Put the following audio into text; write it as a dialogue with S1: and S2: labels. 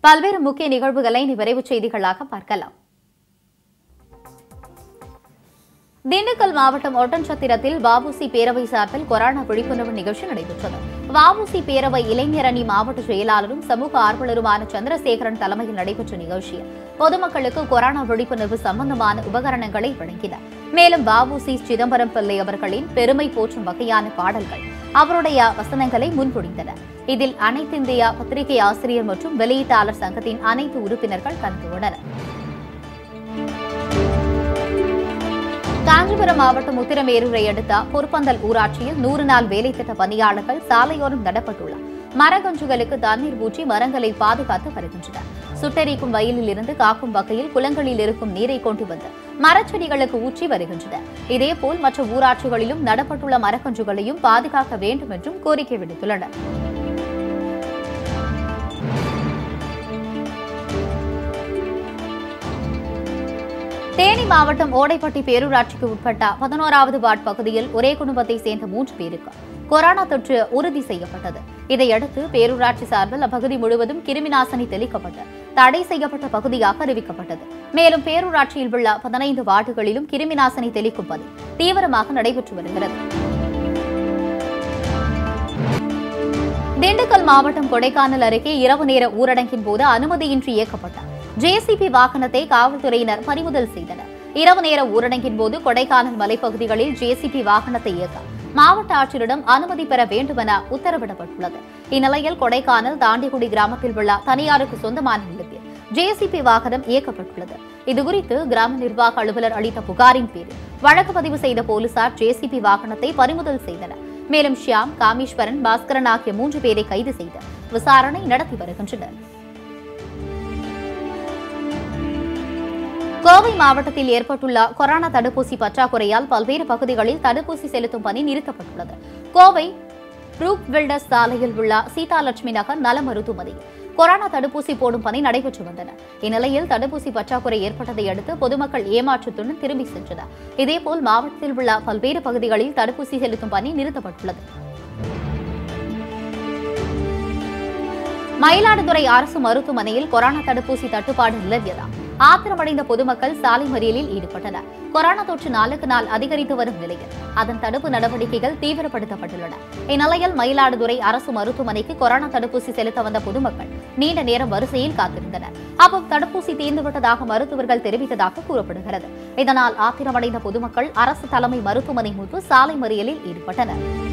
S1: பல்வேறு முக்கிய நிகழ்வுகளை இனி விரைவுச் செய்திகளாக பார்க்கலாம் திண்டுக்கல் மாவட்டம் ஒட்டன்சத்திரத்தில் வஉசி பேரவை சார்பில் கொரோனா விழிப்புணர்வு நிகழ்ச்சி நடைபெற்றது வஉசி பேரவை இளைஞரணி மாவட்ட செயலாளரும் சமூக ஆர்வலருமான சந்திரசேகரன் தலைமையில் நடைபெற்ற நிகழ்ச்சியில் பொதுமக்களுக்கு கொரோனா விழிப்புணர்வு சம்பந்தமான உபகரணங்களை வழங்கினர் மேலும் வஉசி சிதம்பரம் பிள்ளை அவர்களின் பெருமை போற்றும் வகையான பாடல்கள் அவருடைய வசனங்களை முன்மொழிந்தனர் இதில் அனைத்திந்திய பத்திரிகை ஆசிரியர் மற்றும் வெளியீட்டாளர் சங்கத்தின் அனைத்து உறுப்பினர்கள் கலந்து கொண்டனர் காஞ்சிபுரம் மாவட்டம் உத்திரமேரூரை அடுத்த பொற்பந்தல் ஊராட்சியில் நூறு நாள் வேலை திட்ட பணியாளர்கள் சாலையோரம் நடப்பட்டுள்ள மரக்கன்றுகளுக்கு தண்ணீர் ஊற்றி மரங்களை பாதுகாத்து வருகின்றனர் சுட்டெரிக்கும் வயலில் இருந்து காக்கும் வகையில் குளங்களில் இருக்கும் நீரை கொண்டு வந்து மரச்செடிகளுக்கு ஊற்றி வருகின்றனர் இதேபோல் மற்ற ஊராட்சிகளிலும் நடப்பட்டுள்ள மரக்கன்றுகளையும் பாதுகாக்க வேண்டும் என்றும் கோரிக்கை விடுத்துள்ளனர் தேனி மாவட்டம் ஓடைப்பட்டி பேரூராட்சிக்கு உட்பட்ட பதினோராவது வார்டு பகுதியில் ஒரே குடும்பத்தை சேர்ந்த மூன்று பேருக்கு கொரோனா தொற்று உறுதி செய்யப்பட்டது இதையடுத்து பேரூராட்சி சார்பில் அப்பகுதி முழுவதும் கிருமிநாசினி தெளிக்கப்பட்டு தடை செய்யப்பட்ட பகுதியாக அறிவிக்கப்பட்டது மேலும் பேரூராட்சியில் உள்ள பதினைந்து வார்டுகளிலும் கிருமிநாசினி தெளிக்கும் பணி தீவிரமாக நடைபெற்று வருகிறது திண்டுக்கல் மாவட்டம் கொடைக்கானல் அருகே இரவு நேர ஊரடங்கின் போது அனுமதியின்றி இயக்கப்பட்ட ஜேசிபி வாகனத்தை காவல்துறையினர் பறிமுதல் செய்தனர் இரவு நேர ஊரடங்கின் போது கொடைக்கானல் மலைப்பகுதிகளில் ஜேசிபி வாகனத்தை இயக்க மாவட்ட ஆட்சியரிடம் அனுமதி பெற வேண்டுமென உத்தரவிடப்பட்டுள்ளது இந்நிலையில் கொடைக்கானல் தாண்டிக்குடி கிராமத்தில் உள்ள தனியாருக்கு சொந்தமான நிலத்தில் ஜேசிபி வாகனம் இயக்கப்பட்டுள்ளது இதுகுறித்து கிராம நிர்வாக அலுவலர் அளித்த புகாரின் பேரில் வழக்கு பதிவு செய்த போலீசார் ஜேசிபி வாகனத்தை பறிமுதல் செய்தனர் மேலும் ஷியாம் காமேஸ்வரன் பாஸ்கரன் ஆகிய மூன்று பேரை கைது செய்து விசாரணை நடத்தி வருகின்றனர் கோவை மாவட்டத்தில் ஏற்பட்டுள்ள கொரோனா தடுப்பூசி பற்றாக்குறையால் பல்வேறு பகுதிகளில் தடுப்பூசி செலுத்தும் பணி நிறுத்தப்பட்டுள்ளது கோவை ப்ரூக் வில்டர்ஸ் சாலையில் உள்ள சீதாலட்சுமி நகர் நல மருத்துவமனையில் கொரோனா தடுப்பூசி போடும் பணி நடைபெற்று வந்தன இந்நிலையில் தடுப்பூசி பற்றாக்குறை ஏற்பட்டதை அடுத்து பொதுமக்கள் ஏமாற்றத்துடன் திரும்பி சென்றனர் இதேபோல் மாவட்டத்தில் உள்ள பல்வேறு பகுதிகளில் தடுப்பூசி செலுத்தும் பணி நிறுத்தப்பட்டுள்ளது மயிலாடுதுறை அரசு மருத்துவமனையில் கொரோனா தடுப்பூசி தட்டுப்பாடு நிலவியதால் ஆத்திரமடைந்த பொதுமக்கள் சாலை மறியலில் ஈடுபட்டனர் கொரோனா தொற்று நாளுக்கு நாள் அதிகரித்து வரும் நிலையில் அதன் தடுப்பு நடவடிக்கைகள் தீவிரப்படுத்தப்பட்டுள்ளன இந்நிலையில் மயிலாடுதுறை அரசு மருத்துவமனைக்கு கொரோனா தடுப்பூசி செலுத்த வந்த பொதுமக்கள் நீண்ட நேரம் வரிசையில் காத்திருந்தனர் அப்போது தடுப்பூசி தீர்ந்துவிட்டதாக மருத்துவர்கள் தெரிவித்ததாக கூறப்படுகிறது இதனால் ஆத்திரமடைந்த பொதுமக்கள் அரசு தலைமை மருத்துவமனை முன்பு சாலை மறியலில் ஈடுபட்டனர்